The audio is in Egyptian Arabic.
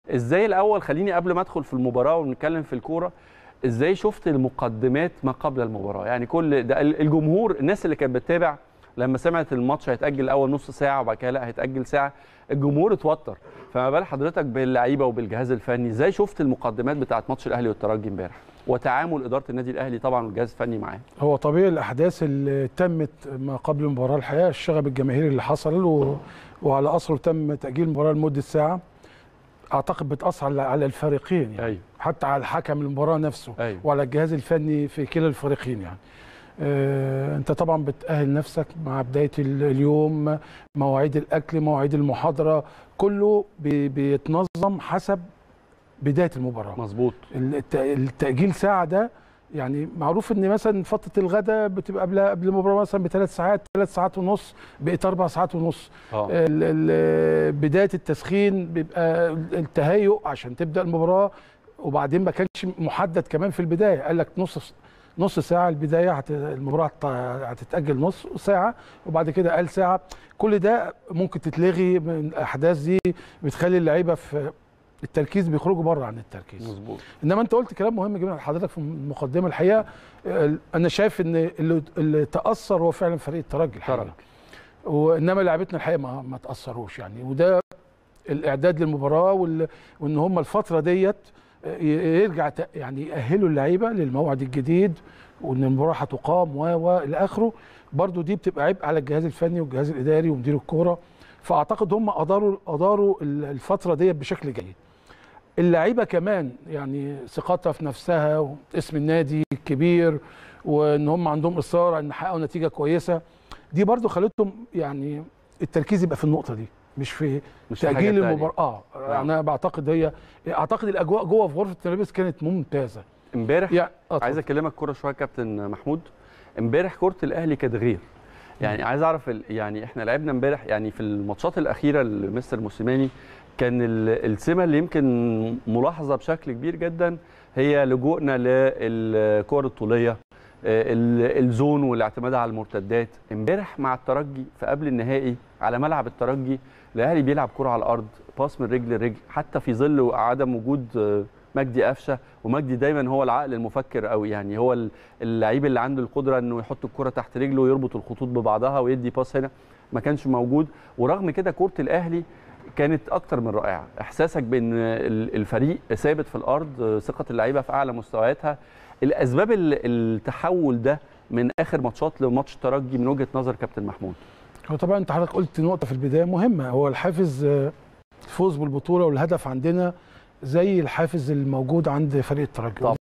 ازاي الاول خليني قبل ما ادخل في المباراه ونتكلم في الكوره ازاي شفت المقدمات ما قبل المباراه يعني كل ده الجمهور الناس اللي كانت بتتابع لما سمعت الماتش هيتاجل اول نص ساعه وبعد كده لا هيتاجل ساعه الجمهور اتوتر فما بال حضرتك باللعيبه وبالجهاز الفني ازاي شفت المقدمات بتاعه ماتش الاهلي والترجي امبارح وتعامل اداره النادي الاهلي طبعا والجهاز الفني معاه هو طبيعي الاحداث اللي تمت ما قبل المباراه الحقيقه الشغب الجماهيري اللي حصل و... وعلى اثره تم تاجيل المباراه لمده ساعه اعتقد بتاثر على الفريقين يعني أيوه. حتى على حكم المباراه نفسه أيوه. وعلى الجهاز الفني في كلا الفريقين يعني آه انت طبعا بتاهل نفسك مع بدايه اليوم مواعيد الاكل مواعيد المحاضره كله بي بيتنظم حسب بدايه المباراه مظبوط الت- التاجيل ساعه ده يعني معروف ان مثلا فتره الغداء بتبقى قبل قبل المباراه مثلا بثلاث ساعات ثلاث ساعات ونص بقت اربع ساعات ونص اه ال- ال- بدايه التسخين بيبقى التهيؤ عشان تبدا المباراه وبعدين ما كانش محدد كمان في البدايه قال لك نص نص ساعه البدايه هت... المباراه هت- هتتاجل نص ساعه وبعد كده قال ساعه كل ده ممكن تتلغي من الاحداث دي بتخلي اللعيبه في التركيز بيخرجوا بره عن التركيز مظبوط انما انت قلت كلام مهم جدا حضرتك في المقدمه الحقيقه آه، انا شايف ان اللي, اللي تاثر هو فعلا فريق الترجي الحقيقه ترجي. وانما لعيبتنا الحقيقه ما, ما تاثروش يعني وده الاعداد للمباراه وال... وان هم الفتره ديت آه، ي- يرجع ت- يعني يأهلوا اللعيبه للموعد الجديد وان المباراه هتقام و و الى اخره برضو دي بتبقى عبء على الجهاز الفني والجهاز الاداري ومدير الكوره فاعتقد هم اداروا اداروا ال- الفتره ديت بشكل جيد اللعيبه كمان يعني ثقتها في نفسها واسم النادي الكبير وان هم عندهم اصرار ان يحققوا نتيجه كويسه دي برضو خلتهم يعني التركيز يبقى في النقطه دي مش في مش في حاجة تاجيل تانية. المباراه اه انا بعتقد هي اعتقد الاجواء جوه في غرفه التلبيس كانت ممتازه امبارح يعني آه عايز اكلمك كوره شويه يا كابتن محمود امبارح كوره الاهلي كانت غير يعني عايز اعرف ال- يعني احنا لعبنا امبارح يعني في الماتشات الاخيره لمستر موسيماني كان ال- السمه اللي يمكن ملاحظه بشكل كبير جدا هي لجوءنا للكور الطوليه آه، ال- الزون والاعتماد على المرتدات امبارح مع الترجي في قبل النهائي على ملعب الترجي الاهلي بيلعب كره على الارض باص من رجل لرجل حتى في ظل عدم وجود آه، مجدي قفشه ومجدي دايما هو العقل المفكر قوي يعني هو ال- اللعيب اللي عنده القدره انه يحط الكره تحت رجله ويربط الخطوط ببعضها ويدي باص هنا ما كانش موجود ورغم كده كره الاهلي كانت اكتر من رائعه احساسك بان ال- الفريق ثابت في الارض ثقه اللعيبه في اعلى مستوياتها الاسباب ال- التحول ده من اخر ماتشات لماتش الترجي من وجهه نظر كابتن محمود هو طبعا انت حضرتك قلت نقطه في البدايه مهمه هو الحافز آه، الفوز بالبطوله والهدف عندنا زي الحافز الموجود عند فريق الترجي طبعاً.